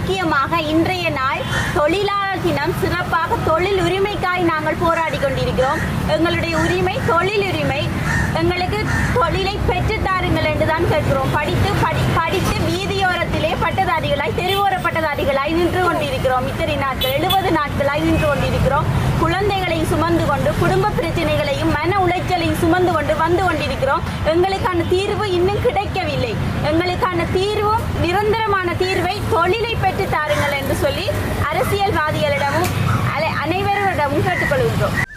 முக்கியமாக இன்றைய நாள் தொழிலாளர் தினம் சிறப்பாக தொழில் உரிமைக்காய் நாங்கள் போராடி கொண்டிருக்கிறோம் எங்களுடைய உரிமை தொழில் உரிமை எங்களுக்கு தொழிலை பெற்றுத் தாருங்கள் என்றுதான் கேட்கிறோம் படித்து படி படித்து வீதியோரத்திலே பட்டதாரிகளாய் தெருவோர பட்டதாரிகளாய் நின்று கொண்டிருக்கிறோம் இத்தனை நாட்கள் எழுபது நாட்களாய் நின்று கொண்டிருக்கிறோம் குழந்தைகளை சுமந்து கொண்டு குடும்ப பிரச்சனைகளையும் மன உளைச்சலையும் சுமந்து கொண்டு வந்து கொண்டிருக்கிறோம் எங்களுக்கான தீர்வு இன்னும் கிடைக்கவில்லை எங்களுக்கான தீர்வும் நிரந்தரமான தீர்வை தொழிலை பெற்று தாருங்கள் என்று சொல்லி அரசியல்வாதிகளிடமும் அலை- அனைவரிடமும் கேட்டுக்கொள்கின்றோம்